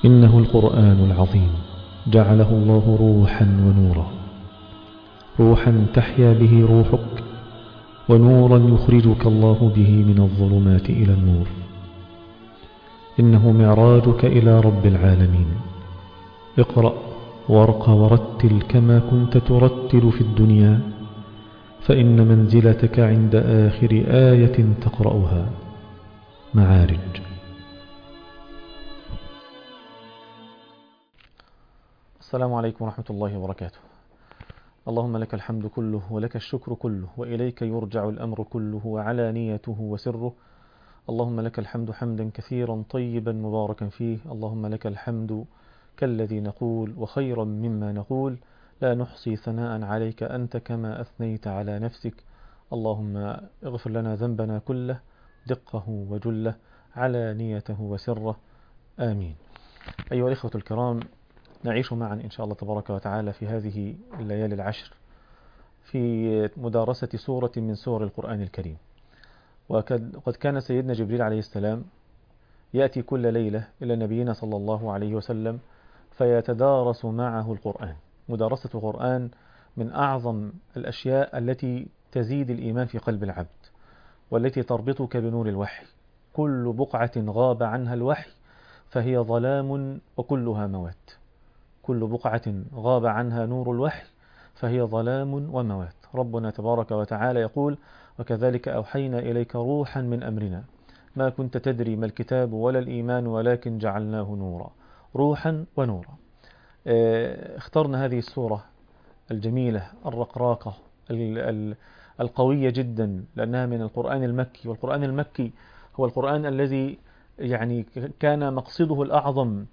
إنه القرآن العظيم جعله الله روحا ونورا روحا تحيا به روحك ونورا يخرجك الله به من الظلمات إلى النور إنه معراجك إلى رب العالمين اقرأ وارق ورتل كما كنت ترتل في الدنيا فإن منزلتك عند آخر آية تقرأها معارج السلام عليكم ورحمة الله وبركاته اللهم لك الحمد كله ولك الشكر كله وإليك يرجع الأمر كله وعلانيته وسره اللهم لك الحمد حمدا كثيرا طيبا مباركا فيه اللهم لك الحمد كالذي نقول وخيرا مما نقول لا نحصي ثناء عليك أنت كما أثنيت على نفسك اللهم اغفر لنا ذنبنا كله دقه وجله علانيته وسره آمين أيها الإخوة الكرام نعيش معا إن شاء الله تبارك وتعالى في هذه الليالي العشر في مدارسة سورة من سور القرآن الكريم وقد كان سيدنا جبريل عليه السلام يأتي كل ليلة إلى نبينا صلى الله عليه وسلم فيتدارس معه القرآن مدارسة القرآن من أعظم الأشياء التي تزيد الإيمان في قلب العبد والتي تربطك بنور الوحي كل بقعة غاب عنها الوحي فهي ظلام وكلها موات كل بقعة غاب عنها نور الوحي فهي ظلام وموات ربنا تبارك وتعالى يقول وكذلك أوحينا إليك روحا من أمرنا ما كنت تدري ما الكتاب ولا الإيمان ولكن جعلناه نورا روحا ونورا اخترنا هذه السورة الجميلة الرقراقة القوية جدا لأنها من القرآن المكي والقرآن المكي هو القرآن الذي يعني كان مقصده الأعظم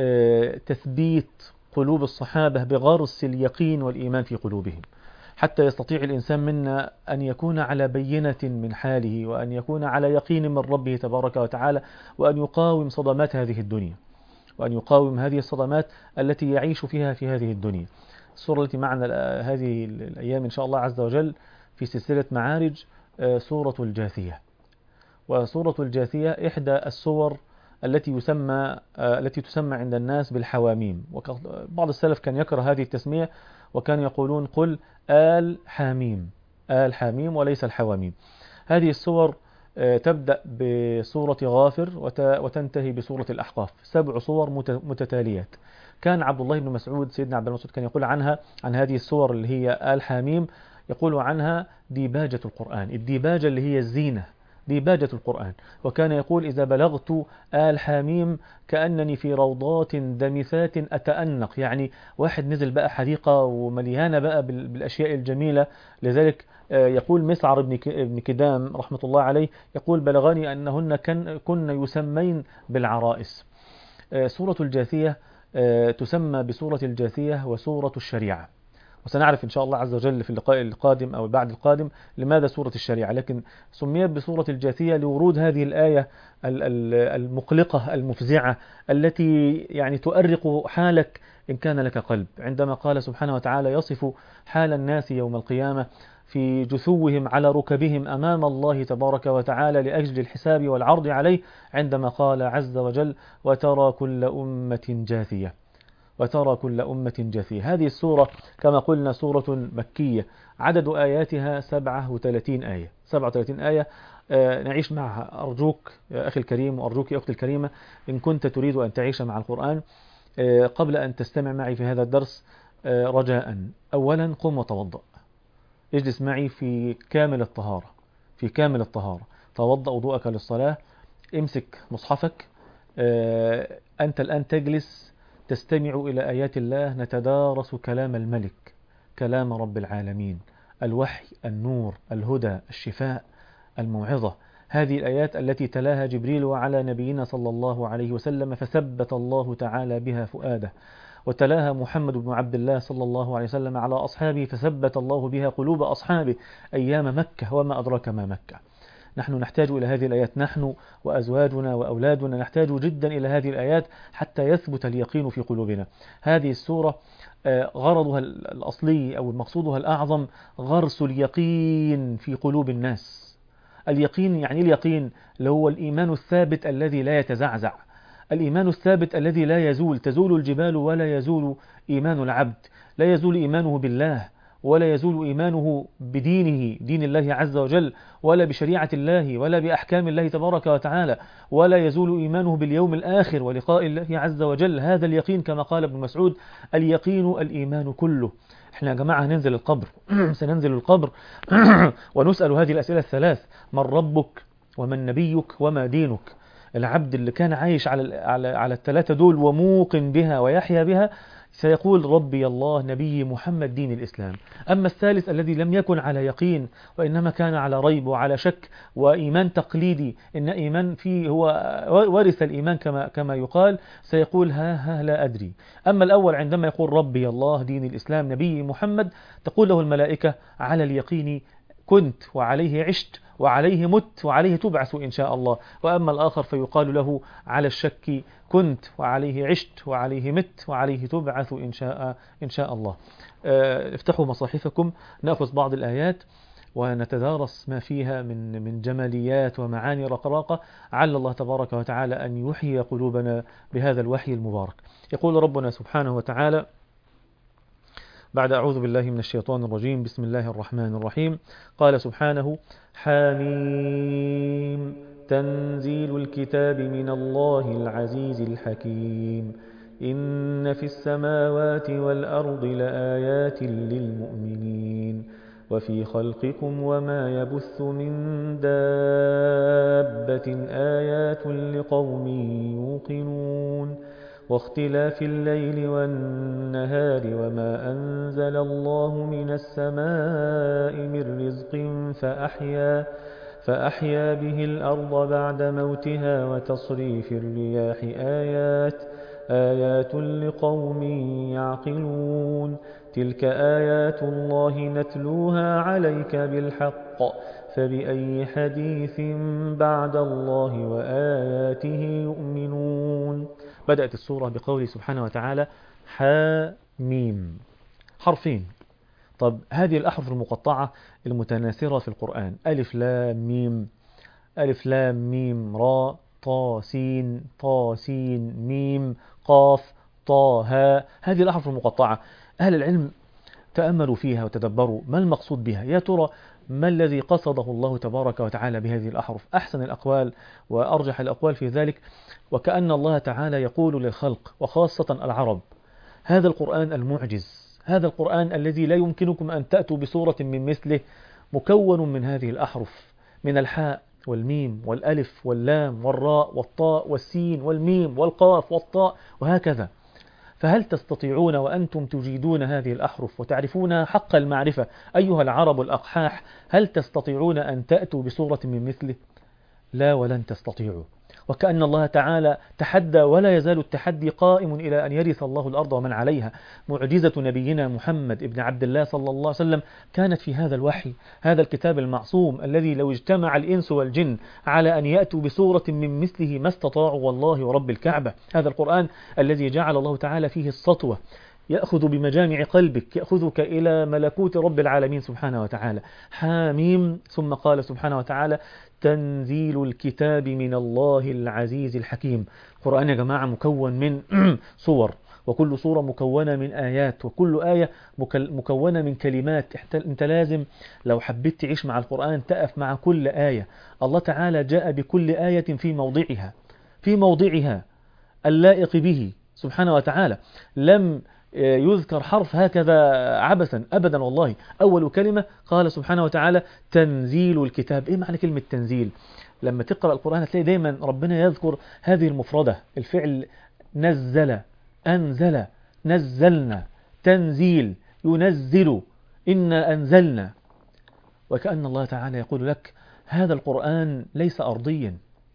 تثبيت قلوب الصحابة بغرس اليقين والإيمان في قلوبهم حتى يستطيع الإنسان منا أن يكون على بينة من حاله وأن يكون على يقين من ربه تبارك وتعالى وأن يقاوم صدمات هذه الدنيا وأن يقاوم هذه الصدمات التي يعيش فيها في هذه الدنيا السورة التي معنا هذه الأيام إن شاء الله عز وجل في سلسلة معارج سورة الجاثية وسورة الجاثية إحدى السور التي يسمى التي تسمى عند الناس بالحواميم بعض السلف كان يكره هذه التسمية وكان يقولون قل آل حاميم آل حاميم وليس الحواميم هذه السور تبدأ بسورة غافر وتنتهي بسورة الأحقاف سبع صور متتاليات كان عبد الله بن مسعود سيدنا عبد الله مسعود كان يقول عنها عن هذه السور اللي هي آل حاميم يقول عنها ديباجة القرآن الديباجة اللي هي الزينة ديباجة القرآن وكان يقول إذا بلغت آل حاميم كأنني في روضات دمثات أتأنق يعني واحد نزل بقى حديقة ومليانة بقى بالأشياء الجميلة لذلك يقول مسعر بن كدام رحمة الله عليه يقول بلغني أنهن كن يسمين بالعرائس سورة الجاثية تسمى بسورة الجاثية وسورة الشريعة وسنعرف إن شاء الله عز وجل في اللقاء القادم أو بعد القادم لماذا سورة الشريعة لكن سميت بسورة الجاثية لورود هذه الآية المقلقة المفزعة التي يعني تؤرق حالك إن كان لك قلب عندما قال سبحانه وتعالى يصف حال الناس يوم القيامة في جثوهم على ركبهم أمام الله تبارك وتعالى لأجل الحساب والعرض عليه عندما قال عز وجل وترى كل أمة جاثية وترى كل أمة جاثية هذه السورة كما قلنا سورة مكية عدد آياتها 37 آية 37 آية نعيش معها أرجوك يا أخي الكريم وأرجوك يا أختي الكريمة إن كنت تريد أن تعيش مع القرآن قبل أن تستمع معي في هذا الدرس رجاء أولا قم وتوضأ اجلس معي في كامل الطهارة في كامل الطهارة توضأ وضوءك للصلاة امسك مصحفك أنت الآن تجلس تستمع إلى آيات الله نتدارس كلام الملك كلام رب العالمين الوحي النور الهدى الشفاء الموعظة هذه الآيات التي تلاها جبريل على نبينا صلى الله عليه وسلم فثبت الله تعالى بها فؤاده وتلاها محمد بن عبد الله صلى الله عليه وسلم على أصحابه فثبت الله بها قلوب أصحابه أيام مكة وما أدراك ما مكة نحن نحتاج إلى هذه الآيات نحن وأزواجنا وأولادنا نحتاج جدا إلى هذه الآيات حتى يثبت اليقين في قلوبنا هذه السورة غرضها الأصلي أو مقصودها الأعظم غرس اليقين في قلوب الناس اليقين يعني اليقين اللي هو الإيمان الثابت الذي لا يتزعزع الإيمان الثابت الذي لا يزول تزول الجبال ولا يزول إيمان العبد لا يزول إيمانه بالله ولا يزول إيمانه بدينه دين الله عز وجل ولا بشريعة الله ولا بأحكام الله تبارك وتعالى ولا يزول إيمانه باليوم الآخر ولقاء الله عز وجل هذا اليقين كما قال ابن مسعود اليقين الإيمان كله احنا يا جماعة هننزل القبر سننزل القبر ونسأل هذه الأسئلة الثلاث من ربك ومن نبيك وما دينك العبد اللي كان عايش على على على الثلاثة دول وموقن بها ويحيا بها سيقول ربي الله نبي محمد دين الإسلام أما الثالث الذي لم يكن على يقين وإنما كان على ريب وعلى شك وإيمان تقليدي إن إيمان فيه هو ورث الإيمان كما, كما يقال سيقول ها ها لا أدري أما الأول عندما يقول ربي الله دين الإسلام نبي محمد تقول له الملائكة على اليقين كنت وعليه عشت وعليه مت وعليه تبعث إن شاء الله وأما الآخر فيقال له على الشك كنت وعليه عشت وعليه مت وعليه تبعث إن شاء, إن شاء الله افتحوا مصاحفكم نأخذ بعض الآيات ونتدارس ما فيها من من جماليات ومعاني رقراقة عل الله تبارك وتعالى أن يحيي قلوبنا بهذا الوحي المبارك يقول ربنا سبحانه وتعالى بعد أعوذ بالله من الشيطان الرجيم بسم الله الرحمن الرحيم قال سبحانه حميم تنزيل الكتاب من الله العزيز الحكيم إن في السماوات والأرض لآيات للمؤمنين وفي خلقكم وما يبث من دابة آيات لقوم يوقنون واختلاف الليل والنهار وما أنزل الله من السماء من رزق فأحيا فأحيا به الأرض بعد موتها وتصريف الرياح آيات آيات لقوم يعقلون تلك آيات الله نتلوها عليك بالحق فبأي حديث بعد الله وآياته يؤمنون بدأت السورة بقوله سبحانه وتعالى حاميم حرفين طب هذه الأحرف المقطعة المتناثرة في القرآن ألف لام ميم ألف لام ميم را طا سين طا سين ميم قاف طا ها هذه الأحرف المقطعة أهل العلم تأملوا فيها وتدبروا ما المقصود بها يا ترى ما الذي قصده الله تبارك وتعالى بهذه الأحرف أحسن الأقوال وأرجح الأقوال في ذلك وكأن الله تعالى يقول للخلق وخاصة العرب هذا القرآن المعجز هذا القرآن الذي لا يمكنكم أن تأتوا بصورة من مثله مكون من هذه الأحرف من الحاء والميم والألف واللام والراء والطاء والسين والميم والقاف والطاء وهكذا فهل تستطيعون وأنتم تجيدون هذه الأحرف وتعرفونها حق المعرفة أيها العرب الأقحاح هل تستطيعون أن تأتوا بصورة من مثله لا ولن تستطيعوا وكأن الله تعالى تحدى ولا يزال التحدي قائم إلى أن يرث الله الأرض ومن عليها معجزة نبينا محمد ابن عبد الله صلى الله عليه وسلم كانت في هذا الوحي هذا الكتاب المعصوم الذي لو اجتمع الإنس والجن على أن يأتوا بصورة من مثله ما استطاعوا والله ورب الكعبة هذا القرآن الذي جعل الله تعالى فيه السطوة يأخذ بمجامع قلبك يأخذك إلى ملكوت رب العالمين سبحانه وتعالى حاميم ثم قال سبحانه وتعالى تنزيل الكتاب من الله العزيز الحكيم القرآن يا جماعة مكون من صور وكل صورة مكونة من آيات وكل آية مكونة من كلمات أنت لازم لو حبيت تعيش مع القرآن تقف مع كل آية الله تعالى جاء بكل آية في موضعها في موضعها اللائق به سبحانه وتعالى لم يذكر حرف هكذا عبثا أبدا والله أول كلمة قال سبحانه وتعالى تنزيل الكتاب إيه معنى كلمة تنزيل لما تقرأ القرآن هتلاقي دايما ربنا يذكر هذه المفردة الفعل نزل أنزل نزلنا تنزيل ينزل إنا أنزلنا وكأن الله تعالى يقول لك هذا القرآن ليس أرضيا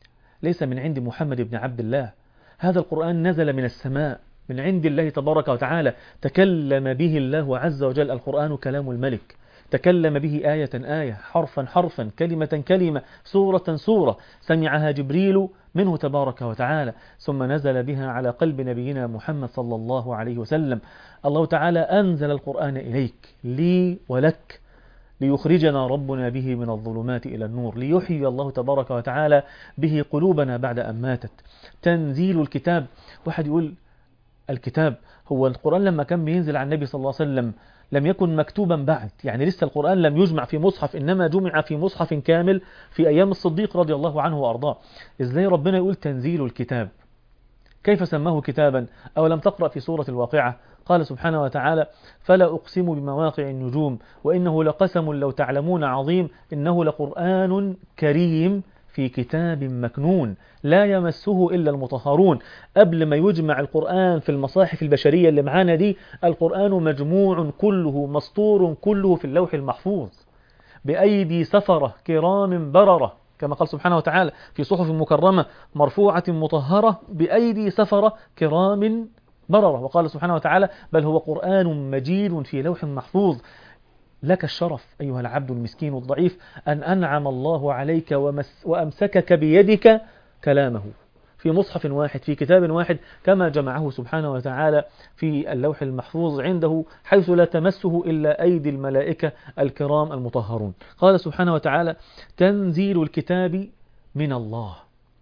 ليس من عند محمد بن عبد الله هذا القرآن نزل من السماء من عند الله تبارك وتعالى تكلم به الله عز وجل القرآن كلام الملك تكلم به آية آية حرفا حرفا كلمة كلمة سورة سورة سمعها جبريل منه تبارك وتعالى ثم نزل بها على قلب نبينا محمد صلى الله عليه وسلم الله تعالى أنزل القرآن إليك لي ولك ليخرجنا ربنا به من الظلمات إلى النور ليحيي الله تبارك وتعالى به قلوبنا بعد أن ماتت تنزيل الكتاب واحد يقول الكتاب هو القرآن لما كان بينزل على النبي صلى الله عليه وسلم لم يكن مكتوبا بعد يعني لسه القرآن لم يجمع في مصحف إنما جمع في مصحف كامل في أيام الصديق رضي الله عنه وأرضاه إزاي ربنا يقول تنزيل الكتاب كيف سماه كتابا أو لم تقرأ في سورة الواقعة قال سبحانه وتعالى فلا أقسم بمواقع النجوم وإنه لقسم لو تعلمون عظيم إنه لقرآن كريم في كتاب مكنون لا يمسه إلا المطهرون قبل ما يجمع القرآن في المصاحف البشرية اللي معانا دي القرآن مجموع كله مسطور كله في اللوح المحفوظ بأيدي سفرة كرام بررة كما قال سبحانه وتعالى في صحف مكرمة مرفوعة مطهرة بأيدي سفرة كرام بررة وقال سبحانه وتعالى بل هو قرآن مجيد في لوح محفوظ لك الشرف أيها العبد المسكين الضعيف أن أنعم الله عليك ومس وأمسكك بيدك كلامه في مصحف واحد في كتاب واحد كما جمعه سبحانه وتعالى في اللوح المحفوظ عنده حيث لا تمسه إلا أيدي الملائكة الكرام المطهرون قال سبحانه وتعالى تنزيل الكتاب من الله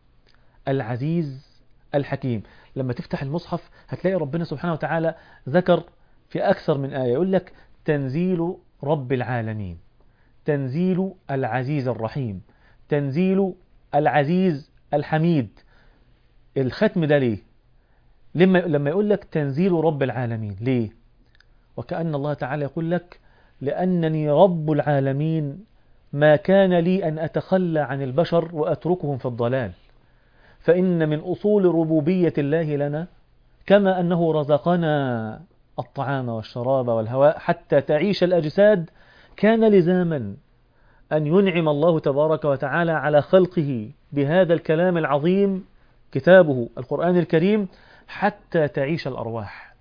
العزيز الحكيم لما تفتح المصحف هتلاقي ربنا سبحانه وتعالى ذكر في أكثر من آية يقول لك تنزيل رب العالمين تنزيل العزيز الرحيم تنزيل العزيز الحميد الختم ده ليه لما لما يقول لك تنزيل رب العالمين ليه وكأن الله تعالى يقول لك لأنني رب العالمين ما كان لي أن أتخلى عن البشر وأتركهم في الضلال فإن من أصول ربوبية الله لنا كما أنه رزقنا الطعام والشراب والهواء حتى تعيش الأجساد كان لزاما أن ينعم الله تبارك وتعالى على خلقه بهذا الكلام العظيم كتابه القرآن الكريم حتى تعيش الأرواح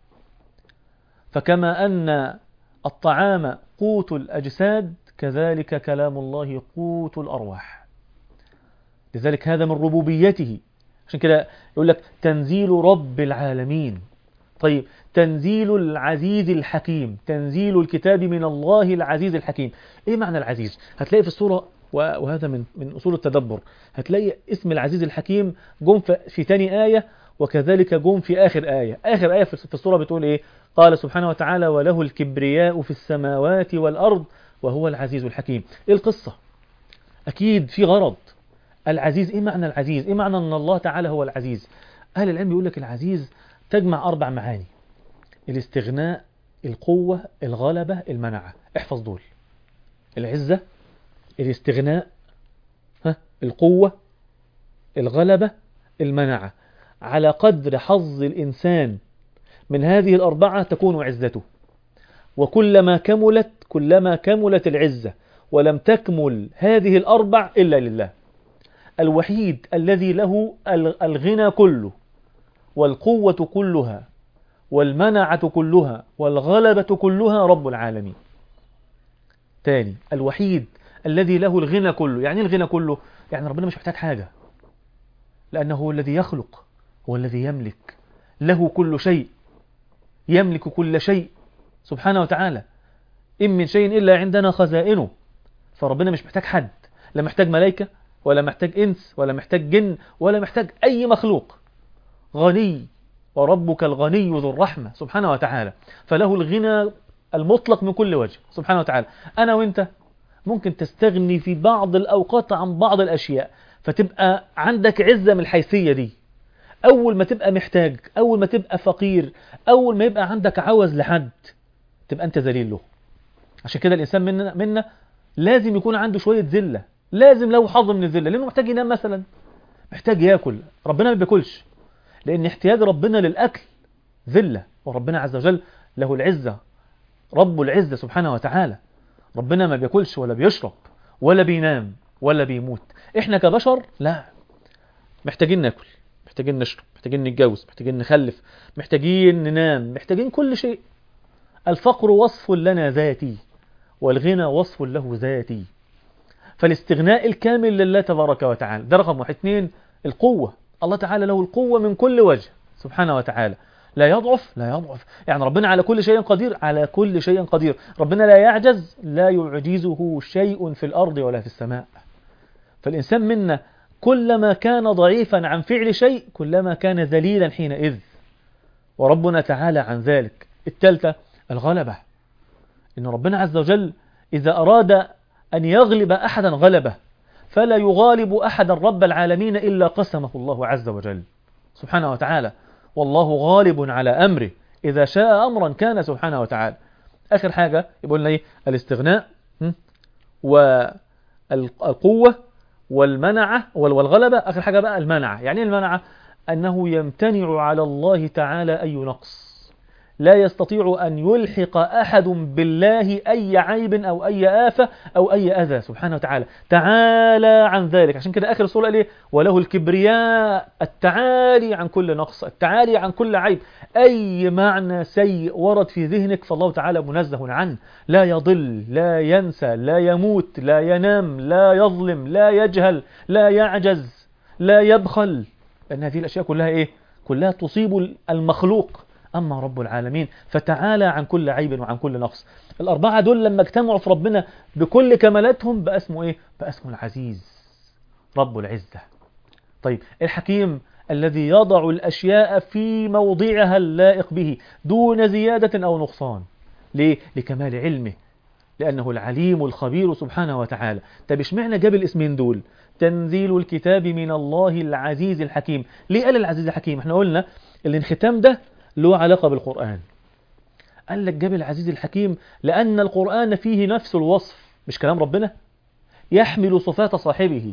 فكما أن الطعام قوت الأجساد كذلك كلام الله قوت الأرواح لذلك هذا من ربوبيته عشان كده يقول لك تنزيل رب العالمين طيب تنزيل العزيز الحكيم تنزيل الكتاب من الله العزيز الحكيم ايه معنى العزيز هتلاقي في السورة وهذا من من اصول التدبر هتلاقي اسم العزيز الحكيم جم في تاني آية وكذلك جم في آخر آية آخر آية في السورة بتقول ايه قال سبحانه وتعالى وله الكبرياء في السماوات والأرض وهو العزيز الحكيم ايه القصة أكيد في غرض العزيز ايه معنى العزيز ايه معنى ان الله تعالى هو العزيز اهل العلم يقول لك العزيز تجمع اربع معاني الاستغناء القوة الغلبة المنعة احفظ دول العزة الاستغناء ها القوة الغلبة المنعة على قدر حظ الإنسان من هذه الأربعة تكون عزته وكلما كملت كلما كملت العزة ولم تكمل هذه الأربع إلا لله الوحيد الذي له الغنى كله والقوة كلها والمنعة كلها والغلبة كلها رب العالمين تاني الوحيد الذي له الغنى كله يعني الغنى كله يعني ربنا مش محتاج حاجة لأنه هو الذي يخلق هو الذي يملك له كل شيء يملك كل شيء سبحانه وتعالى إن من شيء إلا عندنا خزائنه فربنا مش محتاج حد لا محتاج ملائكة ولا محتاج إنس ولا محتاج جن ولا محتاج أي مخلوق غني وربك الغني ذو الرحمة سبحانه وتعالى فله الغنى المطلق من كل وجه سبحانه وتعالى أنا وإنت ممكن تستغني في بعض الأوقات عن بعض الأشياء فتبقى عندك عزة من الحيثية دي أول ما تبقى محتاج أول ما تبقى فقير أول ما يبقى عندك عوز لحد تبقى أنت ذليل له عشان كده الإنسان منا, منا لازم يكون عنده شوية ذلة لازم له حظ من الذلة لأنه محتاج ينام مثلا محتاج يأكل ربنا ما بياكلش لأن احتياج ربنا للأكل ذلة وربنا عز وجل له العزة رب العزة سبحانه وتعالى ربنا ما بياكلش ولا بيشرب ولا بينام ولا بيموت احنا كبشر لا محتاجين ناكل محتاجين نشرب محتاجين نتجوز محتاجين نخلف محتاجين ننام محتاجين كل شيء الفقر وصف لنا ذاتي والغنى وصف له ذاتي فالاستغناء الكامل لله تبارك وتعالى ده رقم واحد اثنين القوة الله تعالى له القوة من كل وجه سبحانه وتعالى لا يضعف لا يضعف يعني ربنا على كل شيء قدير على كل شيء قدير ربنا لا يعجز لا يعجزه شيء في الأرض ولا في السماء فالإنسان منا كلما كان ضعيفا عن فعل شيء كلما كان ذليلا حينئذ وربنا تعالى عن ذلك الثالثة الغلبة إن ربنا عز وجل إذا أراد أن يغلب أحدا غلبه فلا يغالب أحدا رب العالمين إلا قسمه الله عز وجل سبحانه وتعالى والله غالب على أمره إذا شاء أمرا كان سبحانه وتعالى آخر حاجة يقول لنا إيه الاستغناء والقوة والمنعة والغلبة آخر حاجة بقى المنعة يعني المنعة أنه يمتنع على الله تعالى أي نقص لا يستطيع أن يلحق أحد بالله أي عيب أو أي آفة أو أي أذى سبحانه وتعالى تعالى عن ذلك عشان كده آخر السورة قال إيه وله الكبرياء التعالي عن كل نقص التعالي عن كل عيب أي معنى سيء ورد في ذهنك فالله تعالى منزه عنه لا يضل لا ينسى لا يموت لا ينام لا يظلم لا يجهل لا يعجز لا يبخل لأن هذه الأشياء كلها إيه كلها تصيب المخلوق أما رب العالمين فتعالى عن كل عيب وعن كل نقص الأربعة دول لما اجتمعوا في ربنا بكل كمالاتهم بقى اسمه إيه؟ بقى اسمه العزيز رب العزة طيب الحكيم الذي يضع الأشياء في موضعها اللائق به دون زيادة أو نقصان ليه؟ لكمال علمه لأنه العليم الخبير سبحانه وتعالى طب اشمعنى جاب الاسمين دول تنزيل الكتاب من الله العزيز الحكيم ليه قال العزيز الحكيم احنا قلنا الانختام ده له علاقة بالقرآن قال لك جاب العزيز الحكيم لأن القرآن فيه نفس الوصف مش كلام ربنا يحمل صفات صاحبه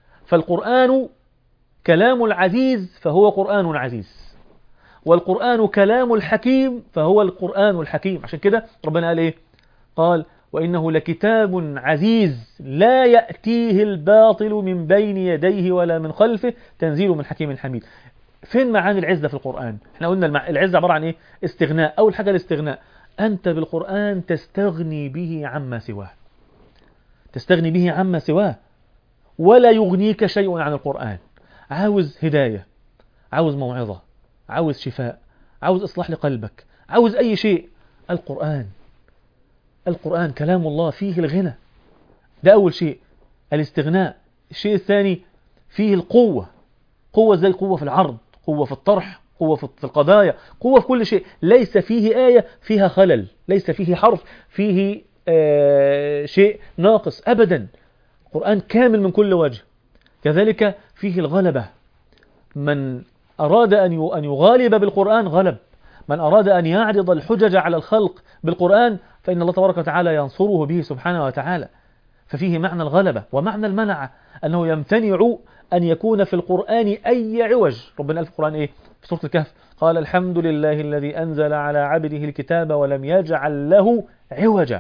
فالقرآن كلام العزيز فهو قرآن عزيز والقرآن كلام الحكيم فهو القرآن الحكيم عشان كده ربنا قال إيه قال وإنه لكتاب عزيز لا يأتيه الباطل من بين يديه ولا من خلفه تنزيل من حكيم حميد فين معاني العزة في القرآن احنا قلنا العزة عبارة عن ايه استغناء اول حاجة الاستغناء انت بالقرآن تستغني به عما سواه تستغني به عما سواه ولا يغنيك شيء عن القرآن عاوز هداية عاوز موعظة عاوز شفاء عاوز إصلاح لقلبك عاوز أي شيء القرآن القرآن كلام الله فيه الغنى ده أول شيء الاستغناء الشيء الثاني فيه القوة قوة زي القوة في العرض قوة في الطرح قوة في القضايا قوة في كل شيء ليس فيه آية فيها خلل ليس فيه حرف فيه آه شيء ناقص أبدا القرآن كامل من كل وجه كذلك فيه الغلبة من أراد أن يغالب بالقرآن غلب من أراد أن يعرض الحجج على الخلق بالقرآن فإن الله تبارك وتعالى ينصره به سبحانه وتعالى ففيه معنى الغلبة ومعنى المنع أنه يمتنع أن يكون في القرآن أي عوج ربنا قال في القرآن إيه في سورة الكهف قال الحمد لله الذي أنزل على عبده الكتاب ولم يجعل له عوجا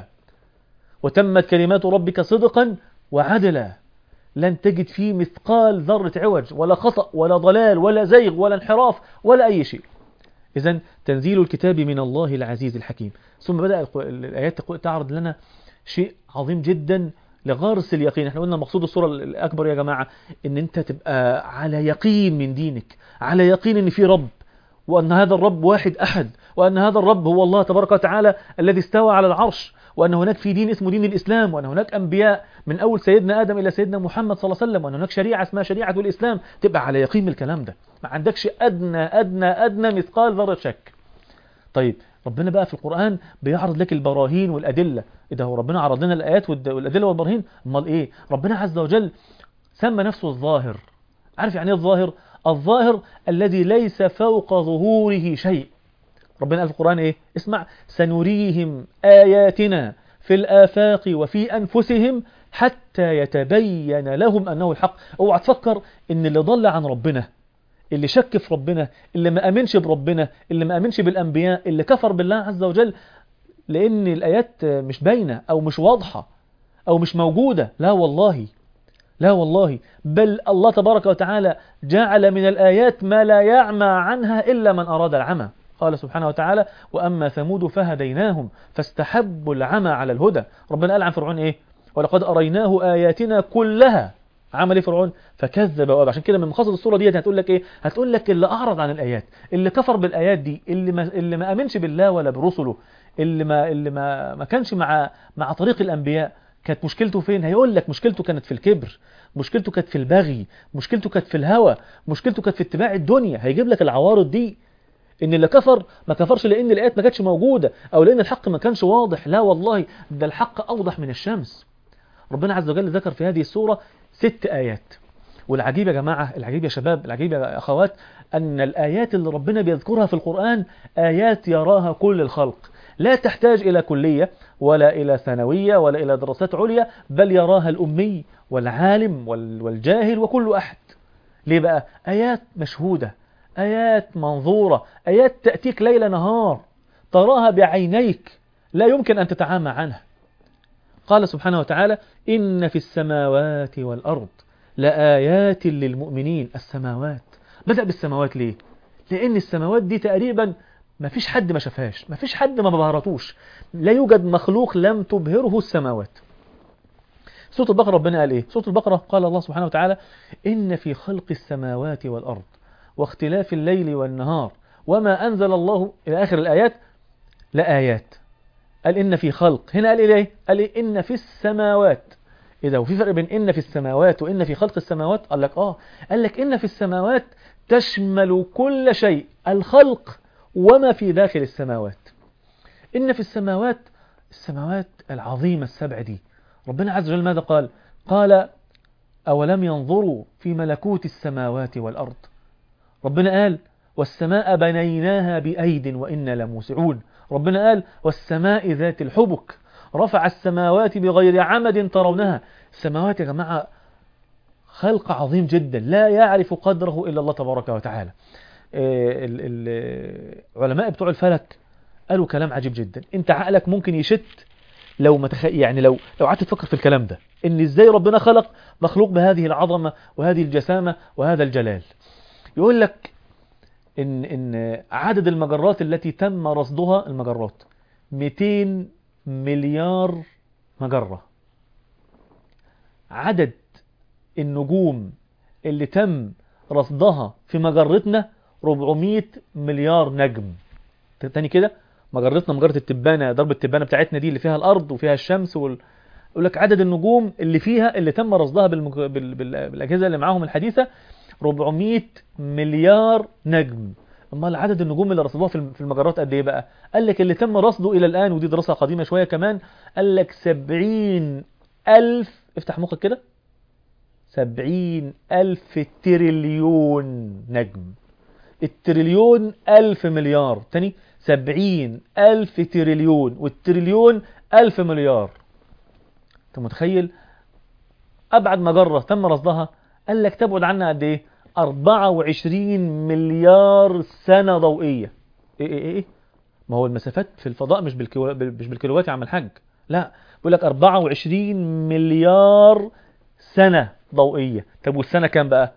وتمت كلمات ربك صدقا وعدلا لن تجد فيه مثقال ذرة عوج ولا خطأ ولا ضلال ولا زيغ ولا انحراف ولا أي شيء إذا تنزيل الكتاب من الله العزيز الحكيم ثم بدأ الآيات تعرض لنا شيء عظيم جدا لغرس اليقين احنا قلنا مقصود الصورة الأكبر يا جماعة ان انت تبقى على يقين من دينك على يقين ان في رب وأن هذا الرب واحد أحد وأن هذا الرب هو الله تبارك وتعالى الذي استوى على العرش وأن هناك في دين اسمه دين الإسلام وأن هناك أنبياء من أول سيدنا آدم إلى سيدنا محمد صلى الله عليه وسلم وأن هناك شريعة اسمها شريعة الإسلام تبقى على يقين من الكلام ده ما عندكش أدنى أدنى أدنى مثقال ذرة شك طيب ربنا بقى في القرآن بيعرض لك البراهين والأدلة إذا هو ربنا عرض لنا الآيات والأدلة والبراهين أمال إيه ربنا عز وجل سمى نفسه الظاهر عارف يعني إيه الظاهر الظاهر الذي ليس فوق ظهوره شيء ربنا قال في القرآن إيه اسمع سنريهم آياتنا في الآفاق وفي أنفسهم حتى يتبين لهم أنه الحق اوعى تفكر إن اللي ضل عن ربنا اللي شك في ربنا اللي ما أمنش بربنا اللي ما أمنش بالأنبياء اللي كفر بالله عز وجل لأن الآيات مش باينة أو مش واضحة أو مش موجودة لا والله لا والله بل الله تبارك وتعالى جعل من الآيات ما لا يعمى عنها إلا من أراد العمى قال سبحانه وتعالى وأما ثمود فهديناهم فاستحبوا العمى على الهدى ربنا قال عن فرعون إيه ولقد أريناه آياتنا كلها عمل ايه فرعون فكذب وابى عشان كده من مقاصد الصوره ديت هتقول لك ايه هتقول لك اللي اعرض عن الايات اللي كفر بالايات دي اللي ما اللي ما امنش بالله ولا برسله اللي ما اللي ما ما كانش مع مع طريق الانبياء كانت مشكلته فين هيقول لك مشكلته كانت في الكبر مشكلته كانت في البغي مشكلته كانت في الهوى مشكلته كانت في اتباع الدنيا هيجيب لك العوارض دي ان اللي كفر ما كفرش لان الايات ما كانتش موجوده او لان الحق ما كانش واضح لا والله ده الحق اوضح من الشمس ربنا عز وجل ذكر في هذه السوره ست ايات والعجيب يا جماعه العجيب يا شباب العجيب يا اخوات ان الايات اللي ربنا بيذكرها في القران ايات يراها كل الخلق لا تحتاج الى كليه ولا الى ثانويه ولا الى دراسات عليا بل يراها الامي والعالم والجاهل وكل احد ليه بقى ايات مشهوده آيات منظورة آيات تأتيك ليل نهار تراها بعينيك لا يمكن أن تتعامى عنها قال سبحانه وتعالى إن في السماوات والأرض لآيات للمؤمنين السماوات بدأ بالسماوات ليه؟ لأن السماوات دي تقريبا ما فيش حد ما شافهاش ما فيش حد ما بهرتوش لا يوجد مخلوق لم تبهره السماوات سورة البقرة ربنا قال إيه؟ سورة البقرة قال الله سبحانه وتعالى إن في خلق السماوات والأرض واختلاف الليل والنهار وما أنزل الله إلى آخر الآيات لآيات قال إن في خلق هنا قال إيه قال إيه إن في السماوات إذا وفي فرق بين إن في السماوات وإن في خلق السماوات قال لك آه قال لك إن في السماوات تشمل كل شيء الخلق وما في داخل السماوات إن في السماوات السماوات العظيمة السبع دي ربنا عز وجل ماذا قال قال أولم ينظروا في ملكوت السماوات والأرض ربنا قال والسماء بنيناها بأيد وإنا لموسعون ربنا قال والسماء ذات الحبك رفع السماوات بغير عمد ترونها السماوات يا جماعة خلق عظيم جدا لا يعرف قدره إلا الله تبارك وتعالى العلماء بتوع الفلك قالوا كلام عجيب جدا انت عقلك ممكن يشت لو ما تخ... يعني لو لو قعدت تفكر في الكلام ده ان ازاي ربنا خلق مخلوق بهذه العظمة وهذه الجسامة وهذا الجلال يقول لك إن, إن عدد المجرات التي تم رصدها المجرات 200 مليار مجرة عدد النجوم اللي تم رصدها في مجرتنا 400 مليار نجم تاني كده مجرتنا مجرة التبانة ضرب التبانة بتاعتنا دي اللي فيها الأرض وفيها الشمس وال... يقول لك عدد النجوم اللي فيها اللي تم رصدها بالمج... بال... بال... بالأجهزة اللي معاهم الحديثة 400 مليار نجم امال عدد النجوم اللي رصدوها في المجرات قد ايه بقى قال لك اللي تم رصده الى الان ودي دراسه قديمه شويه كمان قال لك 70 الف افتح مخك كده 70 الف تريليون نجم التريليون الف مليار تاني 70 الف تريليون والتريليون الف مليار انت متخيل ابعد مجره تم رصدها قال لك تبعد عنها قد ايه 24 مليار سنة ضوئية ايه ايه ايه ما هو المسافات في الفضاء مش بالكيلو مش بالكيلوات يا عم الحاج لا بيقول لك 24 مليار سنة ضوئية طب والسنة كام بقى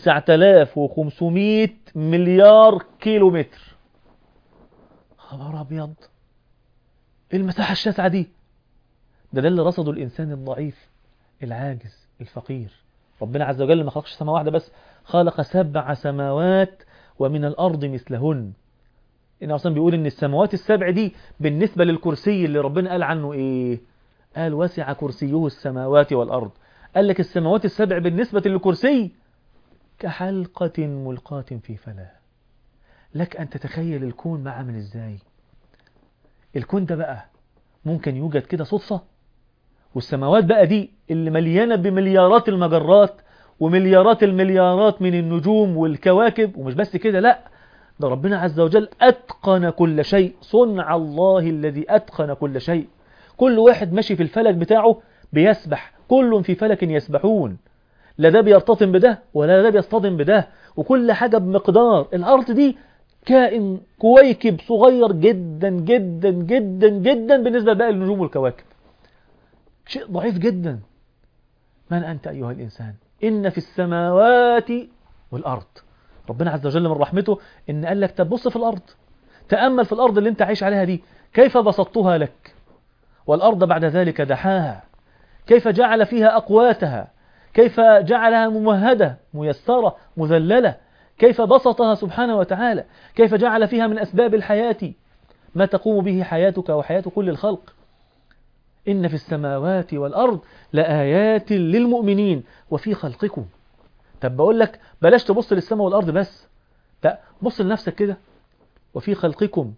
9500 مليار كيلو متر خبر ابيض ايه المساحة الشاسعة دي ده ده اللي رصده الانسان الضعيف العاجز الفقير ربنا عز وجل ما خلقش سماء واحدة بس خلق سبع سماوات ومن الأرض مثلهن إن أصلا بيقول إن السماوات السبع دي بالنسبة للكرسي اللي ربنا قال عنه إيه قال وسع كرسيه السماوات والأرض قال لك السماوات السبع بالنسبة للكرسي كحلقة ملقاة في فلاة لك أن تتخيل الكون بقى عامل إزاي الكون ده بقى ممكن يوجد كده صدفة والسماوات بقى دي اللي مليانة بمليارات المجرات ومليارات المليارات من النجوم والكواكب ومش بس كده لا ده ربنا عز وجل أتقن كل شيء صنع الله الذي أتقن كل شيء كل واحد ماشي في الفلك بتاعه بيسبح كل في فلك يسبحون لا ده بيرتطم بده ولا ده بيصطدم بده وكل حاجة بمقدار الأرض دي كائن كويكب صغير جدا جدا جدا جدا بالنسبة لباقي النجوم والكواكب شيء ضعيف جدا من أنت أيها الإنسان إن في السماوات والأرض ربنا عز وجل من رحمته إن قال لك تبص في الأرض تأمل في الأرض اللي انت عايش عليها دي كيف بسطتها لك والأرض بعد ذلك دحاها كيف جعل فيها أقواتها كيف جعلها ممهدة ميسرة مذللة كيف بسطها سبحانه وتعالى كيف جعل فيها من أسباب الحياة ما تقوم به حياتك وحياة كل الخلق إن في السماوات والأرض لآيات للمؤمنين وفي خلقكم طب بقول لك بلاش تبص للسماء والأرض بس لا بص لنفسك كده وفي خلقكم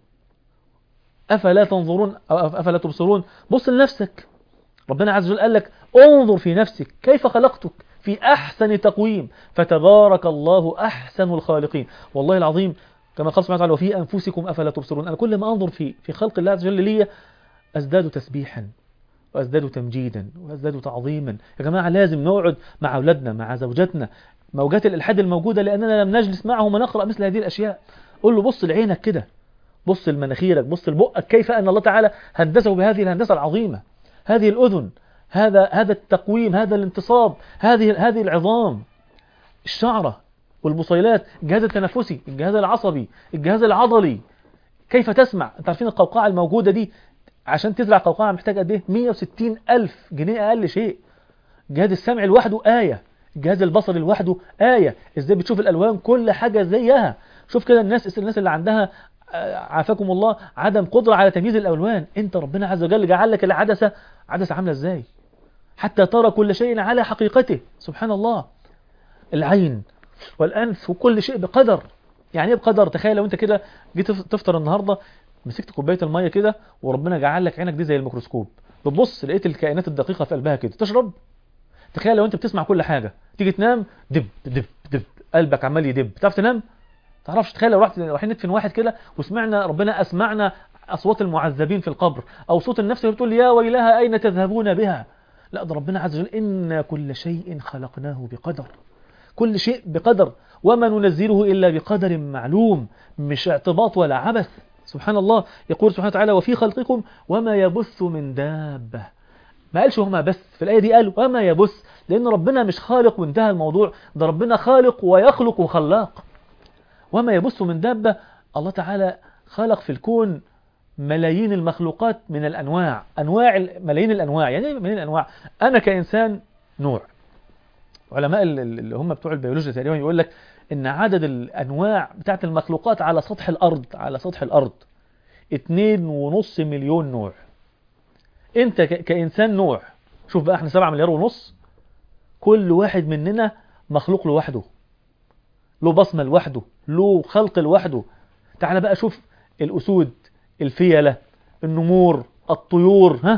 أفلا تنظرون أو أفلا تبصرون بص لنفسك ربنا عز وجل قال لك انظر في نفسك كيف خلقتك في أحسن تقويم فتبارك الله أحسن الخالقين والله العظيم كما قال سبحانه وتعالى وفي أنفسكم أفلا تبصرون أنا كل ما أنظر في في خلق الله عز وجل لي أزداد تسبيحا وأزداد تمجيدا وأزداد تعظيما يا جماعة لازم نقعد مع أولادنا مع زوجاتنا موجات الإلحاد الموجودة لأننا لم نجلس معهم ونقرأ مثل هذه الأشياء قول له بص لعينك كده بص لمناخيرك بص لبقك كيف أن الله تعالى هندسه بهذه الهندسة العظيمة هذه الأذن هذا هذا التقويم هذا الانتصاب هذه هذه العظام الشعرة والبصيلات الجهاز التنفسي الجهاز العصبي الجهاز العضلي كيف تسمع انت عارفين القوقعة الموجودة دي عشان تزرع قوقعة محتاج قد ايه 160 ألف جنيه أقل شيء جهاز السمع لوحده آية الجهاز البصري لوحده آية ازاي بتشوف الألوان كل حاجة زيها شوف كده الناس الناس اللي عندها عافاكم الله عدم قدرة على تمييز الألوان انت ربنا عز وجل جعل لك العدسة عدسة عاملة ازاي حتى ترى كل شيء على حقيقته سبحان الله العين والأنف وكل شيء بقدر يعني ايه بقدر تخيل لو انت كده جيت تفطر النهاردة مسكت كوبايه الميه كده وربنا جعل لك عينك دي زي الميكروسكوب بتبص لقيت الكائنات الدقيقه في قلبها كده تشرب تخيل لو انت بتسمع كل حاجه تيجي تنام دب دب دب قلبك عمال يدب تعرف تنام تعرفش تخيل لو رحت رايحين ندفن واحد كده وسمعنا ربنا اسمعنا اصوات المعذبين في القبر او صوت النفس اللي بتقول يا ويلها اين تذهبون بها لا ده ربنا عز وجل ان كل شيء خلقناه بقدر كل شيء بقدر وما ننزله الا بقدر معلوم مش اعتباط ولا عبث سبحان الله يقول سبحانه وتعالى وفي خلقكم وما يبث من دابة ما قالش وما بس في الآية دي قال وما يبث لأن ربنا مش خالق وانتهى الموضوع ده ربنا خالق ويخلق وخلاق وما يبث من دابة الله تعالى خلق في الكون ملايين المخلوقات من الأنواع أنواع ملايين الأنواع يعني ملايين الأنواع أنا كإنسان نوع علماء اللي هم بتوع البيولوجيا تقريبا يقول لك ان عدد الانواع بتاعت المخلوقات على سطح الارض على سطح الارض اتنين ونص مليون نوع انت كانسان نوع شوف بقى احنا سبعة مليار ونص كل واحد مننا مخلوق لوحده له بصمة لوحده له خلق لوحده تعال بقى شوف الاسود الفيلة النمور الطيور ها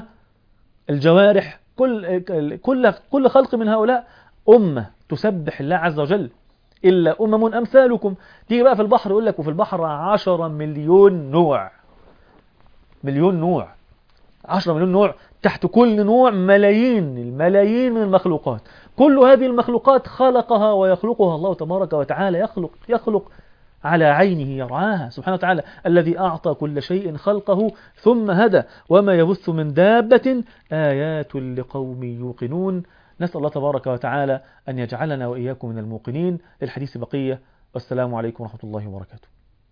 الجوارح كل كل كل خلق من هؤلاء أمة تسبح الله عز وجل إلا أمم أمثالكم تيجي بقى في البحر يقول لك وفي البحر عشرة مليون نوع مليون نوع عشرة مليون نوع تحت كل نوع ملايين الملايين من المخلوقات كل هذه المخلوقات خلقها ويخلقها الله تبارك وتعالى يخلق يخلق على عينه يرعاها سبحانه وتعالى الذي أعطى كل شيء خلقه ثم هدى وما يبث من دابة آيات لقوم يوقنون نسأل الله تبارك وتعالى أن يجعلنا وإياكم من الموقنين للحديث بقية والسلام عليكم ورحمة الله وبركاته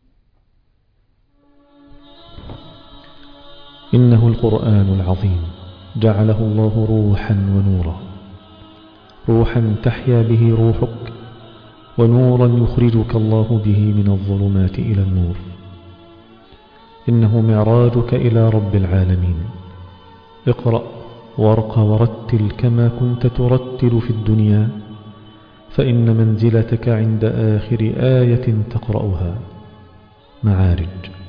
إنه القرآن العظيم جعله الله روحا ونورا روحا تحيا به روحك ونورا يخرجك الله به من الظلمات إلى النور إنه معراجك إلى رب العالمين اقرأ وارق ورتل كما كنت ترتل في الدنيا فإن منزلتك عند آخر آية تقرأها معارج